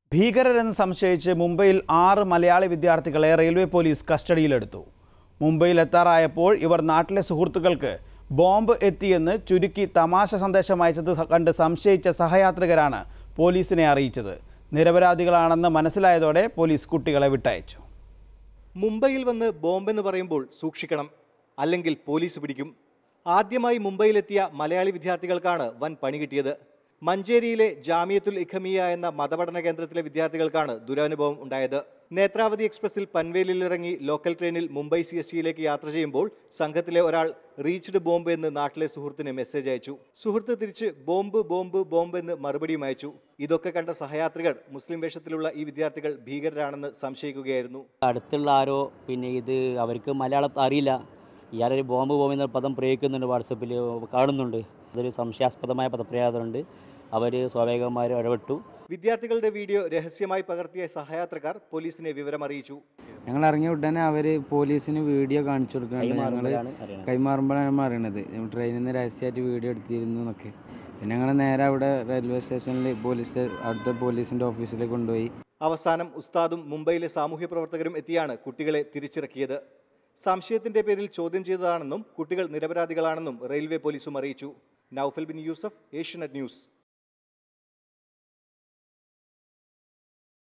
ഭീകരരെന്ന് സംശയിച്ച് മുംബൈയിൽ ആറ് മലയാളി വിദ്യാർത്ഥികളെ റെയിൽവേ പോലീസ് കസ്റ്റഡിയിലെടുത്തു മുംബൈയിൽ എത്താറായപ്പോൾ ഇവർ നാട്ടിലെ സുഹൃത്തുക്കൾക്ക് ബോംബ് എത്തിയെന്ന് ചുരുക്കി തമാശ സന്ദേശം അയച്ചത് കണ്ട് സംശയിച്ച സഹയാത്രികരാണ് പോലീസിനെ അറിയിച്ചത് നിരപരാധികളാണെന്ന് മനസ്സിലായതോടെ പോലീസ് കുട്ടികളെ വിട്ടയച്ചു മുംബൈയിൽ വന്ന് ബോംബെന്ന് പറയുമ്പോൾ സൂക്ഷിക്കണം അല്ലെങ്കിൽ പോലീസ് പിടിക്കും ആദ്യമായി മുംബൈയിലെത്തിയ മലയാളി വിദ്യാർത്ഥികൾക്കാണ് വൻ പണി കിട്ടിയത് മഞ്ചേരിയിലെ ജാമിയത്തുൽ ഇഖമിയ എന്ന മതപഠന കേന്ദ്രത്തിലെ വിദ്യാർത്ഥികൾക്കാണ് ദുരനുഭവം ഉണ്ടായത് നേത്രാവതി എക്സ്പ്രസിൽ പൻവേലിൽ ഇറങ്ങി ലോക്കൽ ട്രെയിനിൽ മുംബൈ സി എസ് ടിയിലേക്ക് യാത്ര ചെയ്യുമ്പോൾ സംഘത്തിലെ ഒരാൾ റീച്ച്ഡ് ബോംബ് എന്ന് നാട്ടിലെ സുഹൃത്തിന് മെസ്സേജ് അയച്ചു സുഹൃത്ത് തിരിച്ച് ബോംബ് ബോംബ് ബോംബ് എന്ന് മറുപടിയും അയച്ചു ഇതൊക്കെ കണ്ട സഹയാത്രികർ മുസ്ലിം വേഷത്തിലുള്ള ഈ വിദ്യാർത്ഥികൾ ഭീകരരാണെന്ന് സംശയിക്കുകയായിരുന്നു അടുത്തുള്ള ആരോ പിന്നെ ഇത് അവർക്ക് മലയാളം അറിയില്ല ഇയാളൊരു ബോംബ് ബോംബ് പദം പ്രയോഗിക്കുന്നുണ്ട് വാട്സപ്പിൽ കാണുന്നുണ്ട് അതൊരു സംശയാസ്പദമായ പദപ്രയോഗമുണ്ട് അവർ സ്വാഭാവികമായും ഇടപെട്ടു വിദ്യാർത്ഥികളുടെ വീഡിയോ രഹസ്യമായി പകർത്തിയ സഹയാത്രക്കാർ പോലീസിനെ വിവരമറിയിച്ചു ഞങ്ങൾ ഇറങ്ങിയ ഉടനെ അവർ പോലീസിന് വീഡിയോ കാണിച്ചു കൊടുക്കുന്നുണ്ട് ഞങ്ങൾ കൈമാറുമ്പോഴാണ് അറിയണത് കൈമാറുമ്പോഴാണ് നമ്മൾ അറിയണത് ട്രെയിനിൽ നിന്ന് രഹസ്യമായിട്ട് വീഡിയോ എടുത്തിരുന്നു എന്നൊക്കെ പിന്നെ ഞങ്ങൾ നേരെ അവിടെ റെയിൽവേ സ്റ്റേഷനിൽ പോലീസ് സ്റ്റേ- അവിടുത്തെ പോലീസിൻ്റെ ഓഫീസിലേക്ക് കൊണ്ടുപോയി അവസാനം ഉസ്താദും മുംബൈയിലെ സാമൂഹ്യ പ്രവർത്തകരും എത്തിയാണ് കുട്ടികളെ തിരിച്ചിറക്കിയത് സംശയത്തിന്റെ പേരിൽ ചോദ്യം ചെയ്തതാണെന്നും കുട്ടികൾ നിരപരാധികളാണെന്നും റെയിൽവേ പോലീസും അറിയിച്ചു നൌഫൽ ബിൻ യൂസഫ് ഏഷ്യനെറ്റ് ന്യൂസ്